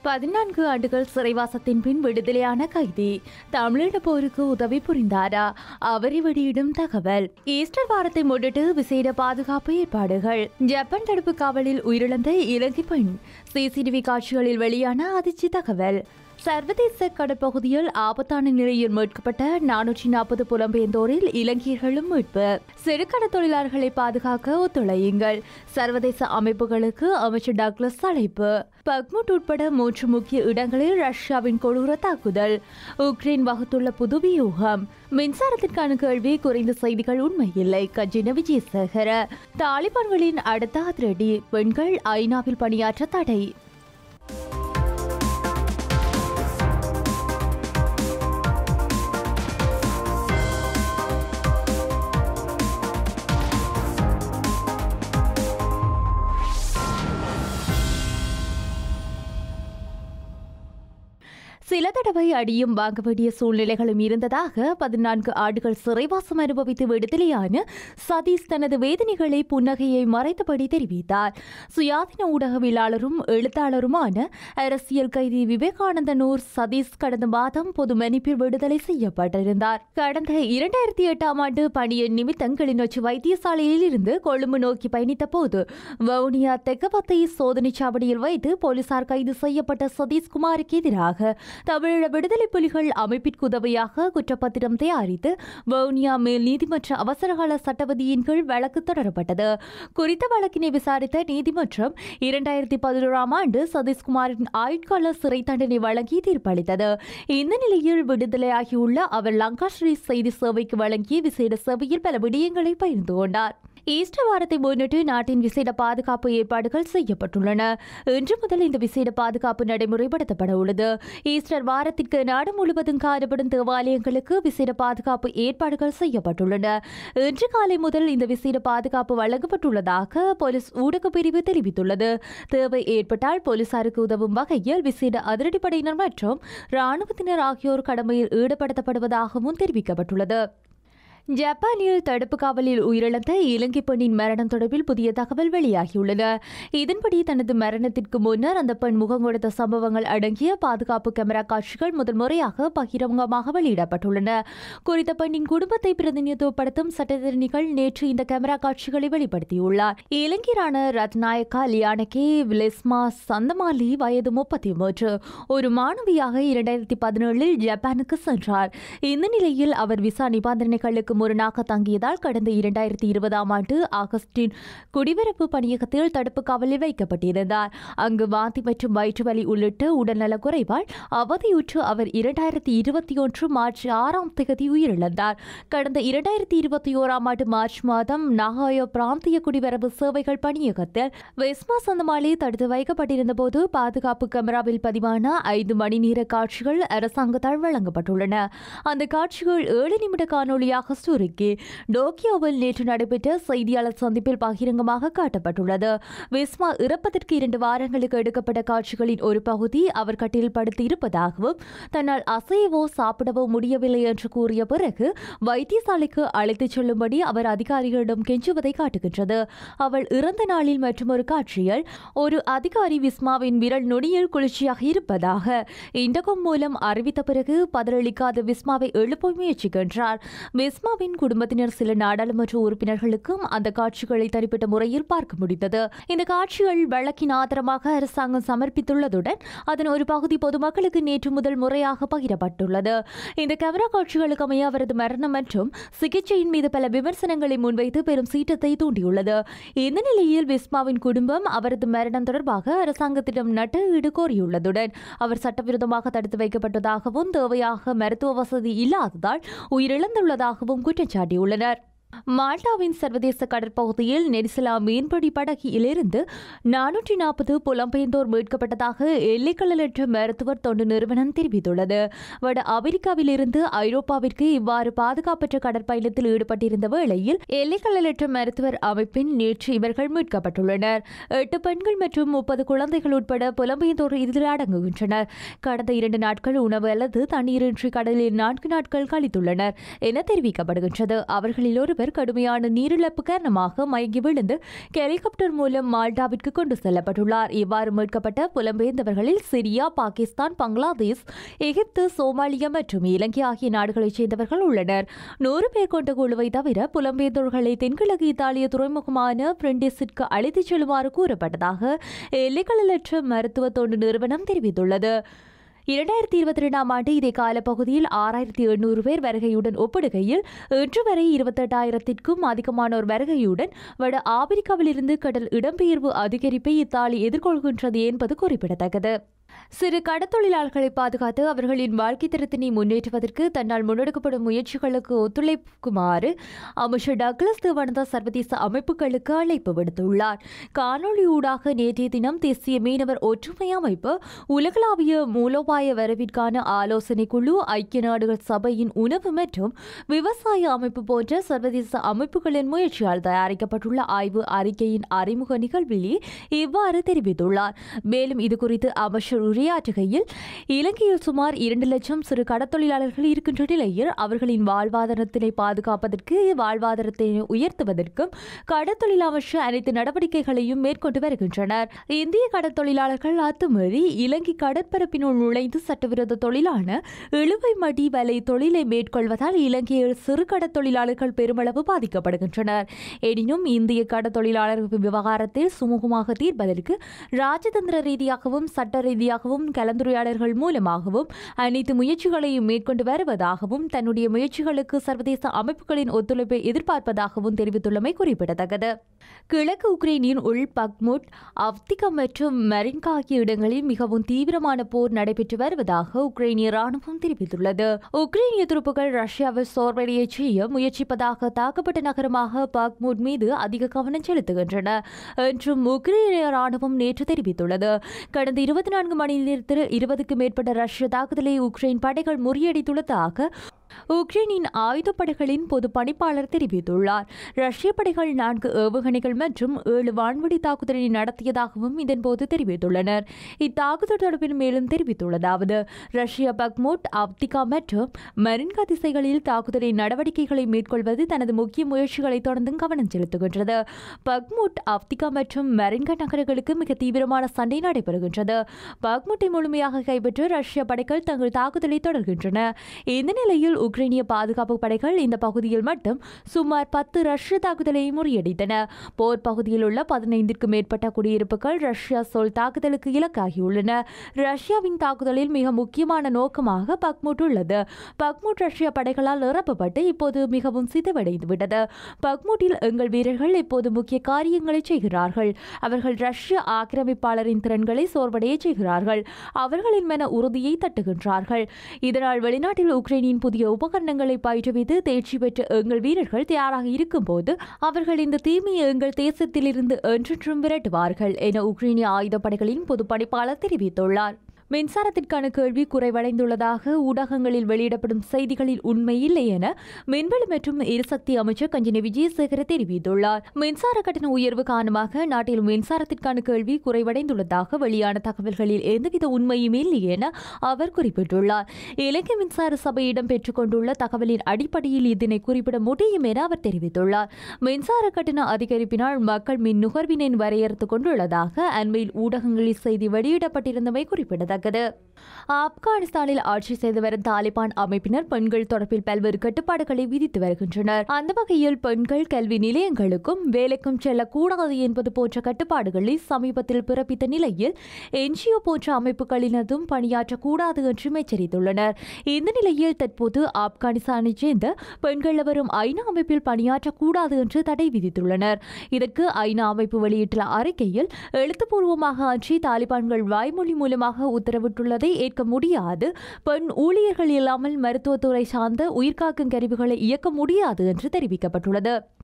பதினான்கு ஆண்டுகள் சிறைவாசத்தின் பின் விடுதலையான கைதி தமிழீழ போருக்கு உதவி புரிந்தாரா அவரை வெளியிடும் தகவல் ஈஸ்டர் வாரத்தை முன்னிட்டு விசேட பாதுகாப்பு ஏற்பாடுகள் ஜப்பான் தடுப்பு காவலில் உயிரிழந்த இலங்கை பெண் சிசிடிவி காட்சிகளில் வெளியான அதிர்ச்சி தகவல் சர்வதேச கடற்பகுதியில் ஆபத்தான நிலையில் மீட்கப்பட்ட நானூற்றி நாற்பது புலம்பெயர்ந்தோரில் இலங்கையர்களும் மீட்பு சிறுகடை தொழிலாளர்களை பாதுகாக்க ஒத்துழையுங்கள் சர்வதேச அமைப்புகளுக்கு அமைச்சர் டக்ளஸ் அழைப்பு பக்முட் உட்பட மூன்று முக்கிய இடங்களில் ரஷ்யாவின் கொடூர தாக்குதல் உக்ரைன் வகுத்துள்ள புது வியூகம் மின்சாரத்திற்கான கேள்வி குறைந்த செய்திகள் உண்மையில்லை கஜின விஜயசேகர தாலிபான்களின் அடுத்த அதிரடி பெண்கள் ஐநாவில் பணியாற்ற தடை சில தடவை அடியும் வாங்க வேண்டிய சூழ்நிலைகளும் இருந்ததாக பதினான்கு ஆண்டுகள் சிறைவாசம் அனுபவித்து விடுதலையான சதீஷ் தனது வேதனைகளை புன்னகையை மறைத்தபடி தெரிவித்தார் சுயாதீன ஊடகவியலாளரும் எழுத்தாளருமான அரசியல் கைதி விவேகானந்தனூர் சதீஷ் கடந்த மாதம் பொது மன்னிப்பில் விடுதலை செய்யப்பட்டிருந்தார் கடந்த இரண்டாயிரத்தி எட்டாம் ஆண்டு பணிய நிமித்தம் கிளிநொச்சி வைத்தியசாலையில் இருந்து கொழும்பு நோக்கி பயணித்த போது வவுனியா தெக்கபத்தை சோதனைச் சாவடியில் வைத்து போலீசார் கைது செய்யப்பட்ட சதீஷ்குமாருக்கு எதிராக தமிழீழ விடுதலை புலிகள் அமைப்பிற்கு உதவியாக குற்றப்பத்திரம் தயாரித்து வவுனியா மேல் நீதிமன்ற அவசரகால சட்டவிதியின் கீழ் வழக்கு தொடரப்பட்டது குறித்த வழக்கினை விசாரித்த நீதிமன்றம் இரண்டாயிரத்தி பதினோராம் ஆண்டு சதீஷ்குமாரின் ஆயுட்கால சிறை தண்டனை வழங்கி தீர்ப்பளித்தது இந்த நிலையில் விடுதலையாகியுள்ள அவர் லங்காஸ்ரீ செய்தி சேவைக்கு வழங்கிய விசேட சேவையில் பல விடயங்களை பகிர்ந்து கொண்டார் ஈஸ்டர் வாரத்தை முன்னிட்டு நாட்டின் விசேட பாதுகாப்பு ஏற்பாடுகள் செய்யப்பட்டுள்ளன இன்று முதல் இந்த விசேட பாதுகாப்பு நடைமுறைப்படுத்தப்பட உள்ளது ஈஸ்டர் வாரத்திற்கு நாடு முழுவதும் காணப்படும் தேவாலயங்களுக்கு விசேட பாதுகாப்பு ஏற்பாடுகள் செய்யப்பட்டுள்ளன இன்று காலை முதல் இந்த விசேட பாதுகாப்பு வழங்கப்பட்டுள்ளதாக போலீஸ் ஊடக பிரிவு தெரிவித்துள்ளது தேவை ஏற்பட்டால் போலீசாருக்கு உதவும் வகையில் விசேட அதிரடிப்படையினர் மற்றும் ராணுவத்தினர் ஆகியோர் கடமையில் ஈடுபடுத்தப்படுவதாகவும் தெரிவிக்கப்பட்டுள்ளது ஜப்பானில் தடுப்பு காவலில் உயிரிழந்த இலங்கை பெண்ணின் மரணம் தொடர்பில் புதிய தகவல் வெளியாகியுள்ளன இதன்படி தனது மரணத்திற்கு முன்னர் அந்த பெண் முகம் கொடுத்த சம்பவங்கள் அடங்கிய பாதுகாப்பு கேமரா காட்சிகள் முதல் முறையாக பகிரங்கமாக வெளியிடப்பட்டுள்ளன குறித்த பெண்ணின் குடும்பத்தை பிரதிநிதித்துவப்படுத்தும் சட்டத்தரணிகள் நேற்று இந்த கேமரா காட்சிகளை வெளிப்படுத்தியுள்ளார் இலங்கையரான ரத்நாயக்கா லியானகே விலெஸ்மா சந்தமாலி வயது முப்பத்தி மூன்று ஒரு மாணவியாக இரண்டாயிரத்தி பதினேழில் ஜப்பானுக்கு சென்றார் இந்த நிலையில் அவர் விசா நிபந்தனைகளுக்கு முரணாக தங்கியதால் கடந்த இரண்டாயிரத்தி இருபதாம் ஆண்டு ஆகஸ்டின் குடிவரப்பு பணியகத்தில் தடுப்பு காவலில் வைக்கப்பட்டிருந்தார் அங்கு வாந்தி மற்றும் வயிற்று வலி உள்ளிட்ட உடல்நலக் குறைவால் அவதியுற்று அவர் இரண்டாயிரத்தி இருபத்தி ஒன்று மார்ச் ஆறாம் தேதி உயிரிழந்தார் கடந்த இரண்டாயிரத்தி இருபத்தி ஓராம் ஆண்டு மார்ச் மாதம் நகாயோ பிராந்திய குடிவரவு சேவைகள் பணியகத்தில் வெஸ்மா சந்தமாலி தடுத்து வைக்கப்பட்டிருந்த போது பாதுகாப்பு கேமராவில் பதிவான ஐந்து மணி நேர காட்சிகள் அரசாங்கத்தால் வழங்கப்பட்டுள்ளன அந்த காட்சிகள் ஏழு நிமிட காணொளியாக சுருக்கி டோக்கியோவில் நேற்று நடைபெற்ற செய்தியாளர் சந்திப்பில் பகிரங்கமாக காட்டப்பட்டுள்ளது விஸ்மா இறப்பதற்கு இரண்டு வாரங்களுக்கு எடுக்கப்பட்ட காட்சிகளின் ஒரு பகுதி அவர் கட்டில் படுத்து இருப்பதாகவும் தன்னால் அசையவோ சாப்பிடவோ முடியவில்லை என்று கூறிய பிறகு வைத்தியசாலைக்கு அழைத்துச் செல்லும்படி அவர் அதிகாரிகளிடம் கெஞ்சுவதை காட்டுகின்றது அவள் இறந்த நாளில் மற்றொரு காட்சியில் ஒரு அதிகாரி விஸ்மாவின் விரல் நுனியில் குளிர்ச்சியாக இருப்பதாக இண்டகம் மூலம் அறிவித்த பிறகு பதிலளிக்காத விஸ்மாவை எழுப்ப முயற்சிக்கின்றார் விஸ்மாவின் குடும்பத்தினர் சில நாடாளுமன்ற உறுப்பினர்களுக்கும் அந்த காட்சிகளை தனிப்பட்ட முறையில் பார்க்க முடிந்தது இந்த காட்சிகள் வழக்கின் ஆதரமாக அரசாங்கம் சமர்ப்பித்துள்ளதுடன் அதன் ஒரு பகுதி பொதுமக்களுக்கு நேற்று முதல் முறையாக பகிரப்பட்டுள்ளது இந்த கேமரா காட்சிகளுக்கு அமைய அவரது மரணம் மற்றும் சிகிச்சையின் மீது பல விமர்சனங்களை முன்வைத்து பெரும் சீற்றத்தை தூண்டியுள்ளது இந்த நிலையில் விஸ்மாவின் குடும்பம் அவரது மரணம் தொடர்பாக அரசாங்கத்திடம் நட்ட ஈடு கோரியுள்ளதுடன் அவர் சட்டவிரோதமாக தடுத்து வைக்கப்பட்டதாகவும் தேவையாக மருத்துவ வசதி இல்லாததால் உயிரிழந்துள்ளதாகவும் குற்றம் சாட்டியுள்ளனர் மால்டாவின் சர்வதேச கடற்பகுதியில் நெரிசலா மீன்பிடி படகிலிருந்து நானூற்றி நாற்பது புலம்பெயர்ந்தோர் மீட்கப்பட்டதாக எல்லைக்கல்லற்ற மருத்துவர் தொண்டு நிறுவனம் தெரிவித்துள்ளது வட அமெரிக்காவிலிருந்து ஐரோப்பாவிற்கு இவ்வாறு பாதுகாப்பற்ற கடற்பயணத்தில் ஈடுபட்டிருந்த வேளையில் எல்லைக்கல்லற்ற மருத்துவர் அமைப்பின் நேற்று இவர்கள் மீட்கப்பட்டுள்ளனர் எட்டு பெண்கள் மற்றும் முப்பது குழந்தைகள் உட்பட புலம்பெயர்ந்தோர் இதில் அடங்குகின்றனர் கடந்த இரண்டு நாட்கள் உணவு அல்லது தண்ணீரின்றி கடலில் நான்கு நாட்கள் கழித்துள்ளனர் என தெரிவிக்கப்படுகின்றது அவர்களில் ஒருவர் ஒருவர் கடுமையான நீரிழப்பு காரணமாக மயங்கி விழுந்து ஹெலிகாப்டர் மூலம் மால்டாவிற்கு கொண்டு செல்லப்பட்டுள்ளார் இவ்வாறு மீட்கப்பட்ட புலம்பெயர்ந்தவர்களில் சிரியா பாகிஸ்தான் பங்களாதேஷ் எகிப்து சோமாலியா மற்றும் இலங்கை ஆகிய நாடுகளைச் சேர்ந்தவர்கள் உள்ளனர் நூறு பேர் கொண்ட குழுவை தவிர புலம்பெயர்ந்தோர்களை தென்கிழக்கு இத்தாலிய துறைமுகமான பிரெண்டிஸிற்கு அழைத்துச் செல்லுமாறு கூறப்பட்டதாக எல்லைகளற்ற மருத்துவ தொண்டு நிறுவனம் தெரிவித்துள்ளது இரண்டாயிரத்தி இருபத்தி ரெண்டாம் ஆண்டு இதே காலப்பகுதியில் ஆறாயிரத்தி எண்ணூறு பேர் வருகையுடன் ஒப்பிடுகையில் இன்று வரை இருபத்தெட்டாயிரத்திற்கும் அதிகமானோர் வருகையுடன் வட ஆப்பிரிக்காவிலிருந்து கடல் இடம்பெயர்வு அதிகரிப்பை இத்தாலி எதிர்கொள்கின்றது என்பது குறிப்பிடத்தக்கது சிறு கடத்தொழிலாளர்களை பாதுகாத்து அவர்களின் வாழ்க்கை தரத்தினை முன்னேற்றுவதற்கு தன்னால் முன்னெடுக்கப்படும் முயற்சிகளுக்கு ஒத்துழைக்குமாறு அமைச்சர் டக்ளஸ் தேவானந்தா சர்வதேச அமைப்புகளுக்கு அழைப்பு விடுத்துள்ளார் காணொலி ஊடாக நேற்றைய தினம் தேசிய மீனவர் ஒற்றுமை அமைப்பு உலகளாவிய மூலோபாய வரவிற்கான ஆலோசனை குழு ஐக்கிய நாடுகள் சபையின் உணவு மற்றும் விவசாய அமைப்பு போன்ற சர்வதேச அமைப்புகளின் முயற்சியால் தயாரிக்கப்பட்டுள்ள ஆய்வு அறிக்கையின் அறிமுக நிகழ்வில் இவ்வாறு தெரிவித்துள்ளார் மேலும் இதுகுறித்து அமைச்சர் உரையாற்றுகையில் இலங்கையில் சுமார் இரண்டு லட்சம் சிறு கடத்தொழிலாளர்கள் இருக்கின்ற நிலையில் அவர்களின் வாழ்வாதாரத்தினை பாதுகாப்பதற்கு வாழ்வாதாரத்தை உயர்த்துவதற்கும் கடத்தொழில் அமைச்சர் அனைத்து நடவடிக்கைகளையும் மேற்கொண்டு வருகின்றனர் இந்திய கடத்தொழிலாளர்கள் அத்துமீறி இலங்கை கடற்பரப்பினுள் நுழைந்து சட்டவிரோத தொழிலான இழுவை மடி வலை தொழிலை மேற்கொள்வதால் இலங்கையில் சிறு கடத்தொழிலாளர்கள் பெருமளவு பாதிக்கப்படுகின்றனர் எனினும் இந்திய கடத்தொழிலாளர்கள் விவகாரத்தில் சுமூகமாக தீர்ப்பதற்கு ராஜதந்திர ரீதியாகவும் சட்ட ரீதியாகவும் கலந்துரையாடல்கள் மூலமாகவும் அனைத்து முயற்சிகளையும் மேற்கொண்டு வருவதாகவும் தன்னுடைய முயற்சிகளுக்கு சர்வதேச அமைப்புகளின் ஒத்துழைப்பை எதிர்பார்ப்பதாகவும் தெரிவித்துள்ளமை குறிப்பிடத்தக்கது கிழக்கு உக்ரைனின் உள் பக்முட் அவ்திகா மற்றும் மரின்கா ஆகிய இடங்களில் மிகவும் தீவிரமான போர் நடைபெற்று வருவதாக உக்ரைனிய ராணுவம் தெரிவித்துள்ளது உக்ரைனிய துருப்புகள் ரஷ்யாவில் சோர்வடைய செய்ய முயற்சிப்பதாக தாக்கப்பட்ட நகரமாக பாக்முட் மீது அதிக கவனம் செலுத்துகின்றன என்றும் உக்ரைனிய ராணுவம் நேற்று தெரிவித்துள்ளது கடந்த இருபத்தி நான்கு மணி நேரத்தில் இருபதுக்கும் மேற்பட்ட ரஷ்ய தாக்குதலை உக்ரைன் படைகள் முறியடித்துள்ளதாக உக்ரைனின் ஆயுதப்படைகளின் பொது பணிப்பாளர் தெரிவித்துள்ளார் ரஷ்ய படைகள் நான்கு ஏவுகணைகள் மற்றும் ஏழு வான்வெடி தாக்குதலை நடத்தியதாகவும் இதன்போது தெரிவித்துள்ளனர் இத்தாக்குதல் தொடர்பில் மேலும் தெரிவித்துள்ளதாவது ரஷ்யா பக்மோட் அப்திகா மற்றும் மரின்கா திசைகளில் தாக்குதலை நடவடிக்கைகளை மேற்கொள்வது தனது முக்கிய முயற்சிகளை தொடர்ந்து கவனம் செலுத்துகின்றது பக்முட் அப்திகா மற்றும் மரின்கா நகரங்களுக்கு மிக தீவிரமான சண்டை நடைபெறுகின்றது பக்முட்டை முழுமையாக கைப்பற்ற ரஷ்ய படைகள் தங்கள் தாக்குதலை தொடர்கின்றன இந்த நிலையில் உக்ரைனிய பாதுகாப்பு படைகள் இந்த பகுதியில் மட்டும் சுமார் பத்து ரஷ்ய தாக்குதலை முறியடித்தன போர் பகுதியில் உள்ள பதினைந்திற்கும் மேற்பட்ட குடியிருப்புகள் ரஷ்யா சொல் தாக்குதலுக்கு இலக்காகியுள்ளன ரஷ்யாவின் தாக்குதலில் மிக முக்கியமான நோக்கமாக பக்முட் உள்ளது பக்முட் ரஷ்ய படைகளால் நிரப்பப்பட்டு இப்போது மிகவும் சிதைவடைந்து விட்டது பக்முட்டில் எங்கள் வீரர்கள் இப்போது முக்கிய காரியங்களை செய்கிறார்கள் அவர்கள் ரஷ்ய ஆக்கிரமிப்பாளரின் திறன்களை சோர்வடைய செய்கிறார்கள் அவர்களின் மன உறுதியை தட்டுகின்றார்கள் இதனால் வெளிநாட்டில் உக்ரைனின் புதிய உபகரணங்களை பயிற்றுவித்து தேர்ச்சி பெற்ற எங்கள் வீரர்கள் தயாராக இருக்கும்போது அவர்கள் இந்த தீமையை எங்கள் தேசத்திலிருந்து என்றென்றும் விரட்டுவார்கள் என உக்ரைனிய ஆயுதப்படைகளின் பொது பணிப்பாளர் தெரிவித்துள்ளார் மின்சாரத்திற்கான கேள்வி குறைவடைந்துள்ளதாக ஊடகங்களில் வெளியிடப்படும் செய்திகளில் உண்மை இல்லை என மின்வெளி மற்றும் எரிசக்தி அமைச்சர் கஞ்சனி விஜயசேகர தெரிவித்துள்ளார் மின்சார கட்டண உயர்வு காரணமாக நாட்டில் மின்சாரத்திற்கான கேள்வி குறைவடைந்துள்ளதாக வெளியான தகவல்களில் எந்தவித உண்மையும் இல்லை என அவர் குறிப்பிட்டுள்ளார் இலங்கை மின்சார சபையிடம் பெற்றுக் கொண்டுள்ள தகவலின் அடிப்படையில் இதனை குறிப்பிட முடியும் என அவர் தெரிவித்துள்ளார் மின்சார கட்டண அதிகரிப்பினால் மக்கள் மின் நுகர்வினை வரையறுத்துக் கொண்டுள்ளதாக அண்மையில் ஊடகங்களில் செய்தி வெளியிடப்பட்டிருந்தமை குறிப்பிடத்தக்கது ஆப்கானிஸ்தானில் ஆட்சி செய்து வரும் தாலிபான் அமைப்பினர் பெண்கள் தொடர்பில் பல்வேறு கட்டுப்பாடுகளை விதித்து வருகின்றனர் அந்த வகையில் பெண்கள் கல்வி நிலையங்களுக்கும் வேலைக்கும் செல்லக்கூடாது என்பது போன்ற கட்டுப்பாடுகளை சமீபத்தில் பிறப்பித்த நிலையில் என்ஜிஓ போன்ற அமைப்புகளினதும் பணியாற்றக்கூடாது என்றும் எச்சரித்துள்ளனர் இந்த நிலையில் தற்போது ஆப்கானிஸ்தானைச் சேர்ந்த பெண்கள் வரும் ஐநா அமைப்பில் பணியாற்றக்கூடாது என்று தடை விதித்துள்ளனர் இதற்கு ஐநா அமைப்பு வெளியிட்டுள்ள அறிக்கையில் எழுத்துப்பூர்வமாக அன்றி தாலிபான்கள் வாய்மொழி மூலமாக உத்தரவிட்டுள்ளதை ஏற்க முடியாது பெண் ஊழியர்கள் இல்லாமல் மருத்துவத்துறை சார்ந்த உயிர்காக்கும் கருவிகளை இயக்க முடியாது என்று தெரிவிக்கப்பட்டுள்ளது